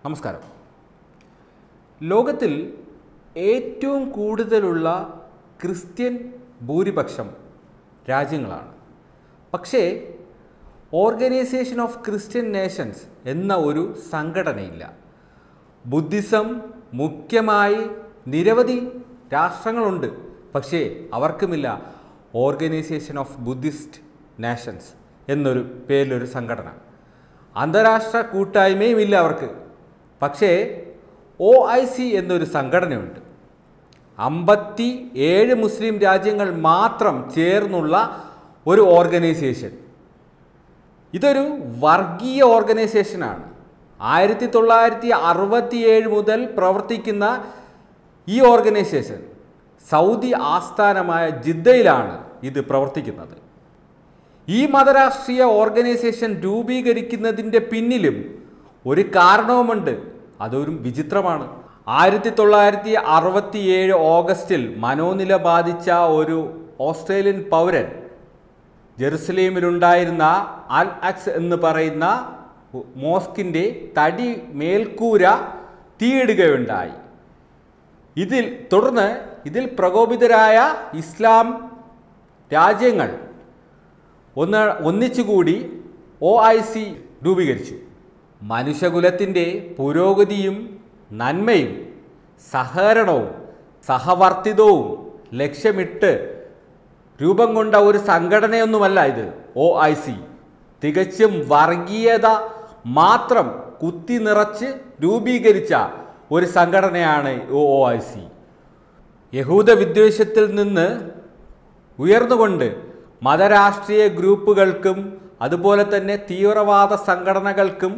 നമസ്കാരം ലോകത്തിൽ ഏറ്റവും കൂടുതലുള്ള ക്രിസ്ത്യൻ ഭൂരിപക്ഷം രാജ്യങ്ങളാണ് പക്ഷേ ഓർഗനൈസേഷൻ ഓഫ് ക്രിസ്ത്യൻ നേഷൻസ് എന്ന ഒരു സംഘടനയില്ല ബുദ്ധിസം മുഖ്യമായി നിരവധി രാഷ്ട്രങ്ങളുണ്ട് പക്ഷേ അവർക്കുമില്ല ഓർഗനൈസേഷൻ ഓഫ് ബുദ്ധിസ്റ്റ് നേഷൻസ് എന്നൊരു പേരിലൊരു സംഘടന അന്താരാഷ്ട്ര കൂട്ടായ്മയും ഇല്ല അവർക്ക് പക്ഷേ ഒ ഐ സി എന്നൊരു സംഘടനയുണ്ട് അമ്പത്തി ഏഴ് മുസ്ലിം രാജ്യങ്ങൾ മാത്രം ചേർന്നുള്ള ഒരു ഓർഗനൈസേഷൻ ഇതൊരു വർഗീയ ഓർഗനൈസേഷനാണ് ആയിരത്തി തൊള്ളായിരത്തി അറുപത്തിയേഴ് മുതൽ പ്രവർത്തിക്കുന്ന ഈ ഓർഗനൈസേഷൻ സൗദി ആസ്ഥാനമായ ജിദ്ദയിലാണ് ഇത് പ്രവർത്തിക്കുന്നത് ഈ മതരാഷ്ട്രീയ ഓർഗനൈസേഷൻ രൂപീകരിക്കുന്നതിൻ്റെ പിന്നിലും ഒരു കാരണവുമുണ്ട് അതൊരു വിചിത്രമാണ് ആയിരത്തി തൊള്ളായിരത്തി അറുപത്തിയേഴ് ഓഗസ്റ്റിൽ മനോനില ബാധിച്ച ഒരു ഓസ്ട്രേലിയൻ പൗരൻ ജെറുസലേമിലുണ്ടായിരുന്ന അൽ അക്സ് എന്ന് പറയുന്ന മോസ്കിൻ്റെ തടി മേൽക്കൂര തീയിടുകയുണ്ടായി ഇതിൽ തുടർന്ന് ഇതിൽ പ്രകോപിതരായ ഇസ്ലാം രാജ്യങ്ങൾ ഒന്ന് ഒന്നിച്ചുകൂടി ഒ ഐ സി രൂപീകരിച്ചു മനുഷ്യകുലത്തിൻ്റെ പുരോഗതിയും നന്മയും സഹകരണവും സഹവർത്തിതവും ലക്ഷ്യമിട്ട് രൂപം കൊണ്ട ഒരു സംഘടനയൊന്നുമല്ല ഇത് ഒ ഐ സി തികച്ചും വർഗീയത മാത്രം കുത്തി നിറച്ച് രൂപീകരിച്ച ഒരു സംഘടനയാണ് ഒ ഐ സി യഹൂദ വിദ്വേഷത്തിൽ നിന്ന് ഉയർന്നുകൊണ്ട് മതരാഷ്ട്രീയ ഗ്രൂപ്പുകൾക്കും അതുപോലെ തന്നെ തീവ്രവാദ സംഘടനകൾക്കും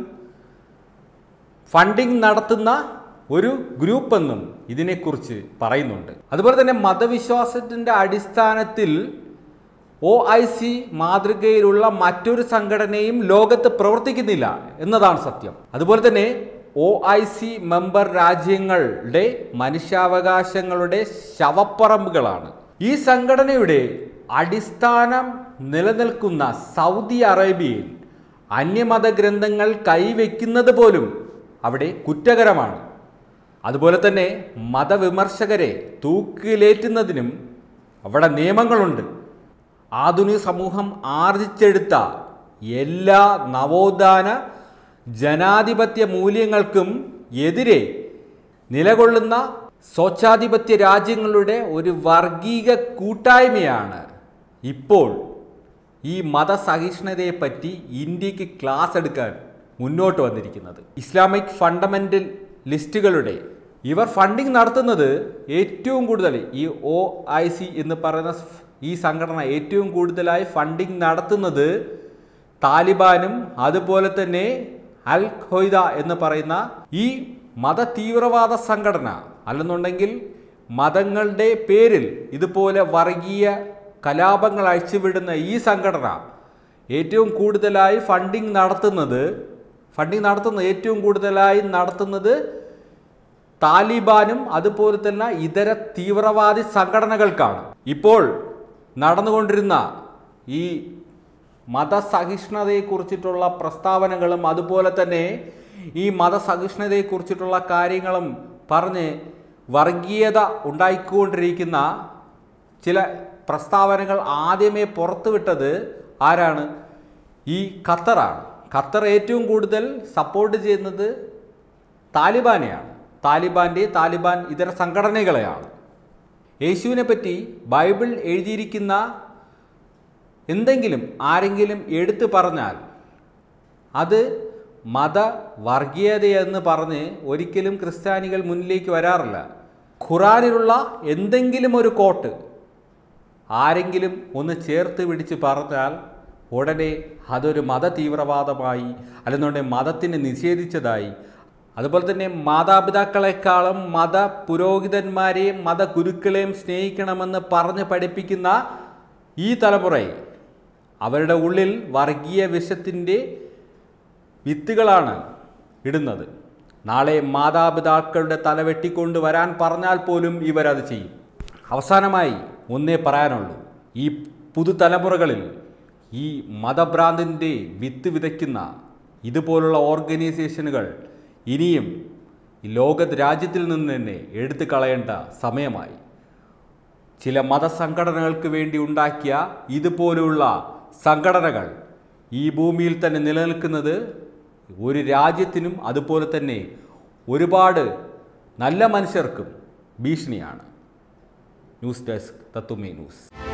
ഫണ്ടിങ് നടത്തുന്ന ഒരു ഗ്രൂപ്പെന്നും ഇതിനെക്കുറിച്ച് പറയുന്നുണ്ട് അതുപോലെ തന്നെ മതവിശ്വാസത്തിൻ്റെ അടിസ്ഥാനത്തിൽ ഒ ഐ സി മാതൃകയിലുള്ള മറ്റൊരു സംഘടനയും ലോകത്ത് പ്രവർത്തിക്കുന്നില്ല എന്നതാണ് സത്യം അതുപോലെ തന്നെ ഒ ഐ സി മെമ്പർ രാജ്യങ്ങളുടെ മനുഷ്യാവകാശങ്ങളുടെ ശവപ്പറമ്പുകളാണ് ഈ സംഘടനയുടെ അടിസ്ഥാനം നിലനിൽക്കുന്ന സൗദി അറേബ്യയിൽ അന്യമത ഗ്രന്ഥങ്ങൾ കൈവയ്ക്കുന്നത് പോലും അവിടെ കുറ്റകരമാണ് അതുപോലെ തന്നെ മതവിമർശകരെ തൂക്കിലേറ്റുന്നതിനും അവിടെ നിയമങ്ങളുണ്ട് ആധുനിക സമൂഹം ആർജിച്ചെടുത്ത എല്ലാ നവോത്ഥാന ജനാധിപത്യ മൂല്യങ്ങൾക്കും എതിരെ നിലകൊള്ളുന്ന സ്വച്ഛാധിപത്യ രാജ്യങ്ങളുടെ ഒരു വർഗീക കൂട്ടായ്മയാണ് ഇപ്പോൾ ഈ മതസഹിഷ്ണുതയെപ്പറ്റി ഇന്ത്യക്ക് ക്ലാസ് എടുക്കാൻ മുന്നോട്ട് വന്നിരിക്കുന്നത് ഇസ്ലാമിക് ഫണ്ടമെൻ്റൽ ലിസ്റ്റുകളുടെ ഇവർ ഫണ്ടിങ് നടത്തുന്നത് ഏറ്റവും കൂടുതൽ ഈ ഒ ഐ സി എന്ന് പറയുന്ന ഈ സംഘടന ഏറ്റവും കൂടുതലായി ഫണ്ടിങ് നടത്തുന്നത് താലിബാനും അതുപോലെ തന്നെ അൽ ഖ്വയ്ദ എന്ന് പറയുന്ന ഈ മത തീവ്രവാദ സംഘടന അല്ലെന്നുണ്ടെങ്കിൽ മതങ്ങളുടെ പേരിൽ ഇതുപോലെ വർഗീയ കലാപങ്ങൾ അഴിച്ചുവിടുന്ന ഈ സംഘടന ഏറ്റവും കൂടുതലായി ഫണ്ടിങ് നടത്തുന്നത് ഫണ്ടിങ് നടത്തുന്നത് ഏറ്റവും കൂടുതലായി നടത്തുന്നത് താലിബാനും അതുപോലെ തന്നെ ഇതര തീവ്രവാദി സംഘടനകൾക്കാണ് ഇപ്പോൾ നടന്നുകൊണ്ടിരുന്ന ഈ മതസഹിഷ്ണുതയെക്കുറിച്ചിട്ടുള്ള പ്രസ്താവനകളും അതുപോലെ തന്നെ ഈ മതസഹിഷ്ണുതയെക്കുറിച്ചിട്ടുള്ള കാര്യങ്ങളും പറഞ്ഞ് വർഗീയത ഉണ്ടായിക്കൊണ്ടിരിക്കുന്ന ചില പ്രസ്താവനകൾ ആദ്യമേ പുറത്തുവിട്ടത് ആരാണ് ഈ ഖത്തറാണ് ഖത്തർ ഏറ്റവും കൂടുതൽ സപ്പോർട്ട് ചെയ്യുന്നത് താലിബാനെയാണ് താലിബാൻ്റെ താലിബാൻ ഇതര സംഘടനകളെയാണ് യേശുവിനെ പറ്റി ബൈബിൾ എഴുതിയിരിക്കുന്ന എന്തെങ്കിലും ആരെങ്കിലും എടുത്തു പറഞ്ഞാൽ അത് മത വർഗീയതയെന്ന് പറഞ്ഞ് ഒരിക്കലും ക്രിസ്ത്യാനികൾ മുന്നിലേക്ക് വരാറില്ല ഖുറാനിലുള്ള എന്തെങ്കിലും ഒരു കോട്ട് ആരെങ്കിലും ഒന്ന് ചേർത്ത് പിടിച്ച് പറഞ്ഞാൽ ഉടനെ അതൊരു മത തീവ്രവാദമായി അല്ലെന്നുണ്ടെങ്കിൽ മതത്തിനെ നിഷേധിച്ചതായി അതുപോലെ തന്നെ മാതാപിതാക്കളെക്കാളും മത പുരോഹിതന്മാരെയും മത ഗുരുക്കളെയും സ്നേഹിക്കണമെന്ന് പറഞ്ഞ് പഠിപ്പിക്കുന്ന ഈ തലമുറയെ അവരുടെ ഉള്ളിൽ വർഗീയ വിഷത്തിൻ്റെ വിത്തുകളാണ് ഇടുന്നത് നാളെ മാതാപിതാക്കളുടെ തല വെട്ടിക്കൊണ്ട് വരാൻ പറഞ്ഞാൽ പോലും ഇവരത് ചെയ്യും അവസാനമായി ഒന്നേ പറയാനുള്ളൂ ഈ പുതുതലമുറകളിൽ ഈ മതഭ്രാന്തിൻ്റെ വിത്ത് വിതയ്ക്കുന്ന ഇതുപോലുള്ള ഓർഗനൈസേഷനുകൾ ഇനിയും ഈ ലോക രാജ്യത്തിൽ നിന്ന് തന്നെ എടുത്തു കളയേണ്ട സമയമായി ചില മതസംഘടനകൾക്ക് വേണ്ടി ഉണ്ടാക്കിയ ഇതുപോലുള്ള സംഘടനകൾ ഈ ഭൂമിയിൽ തന്നെ നിലനിൽക്കുന്നത് ഒരു രാജ്യത്തിനും അതുപോലെ തന്നെ ഒരുപാട് നല്ല മനുഷ്യർക്കും ഭീഷണിയാണ് ന്യൂസ് ഡെസ്ക് തത്തുമേ ന്യൂസ്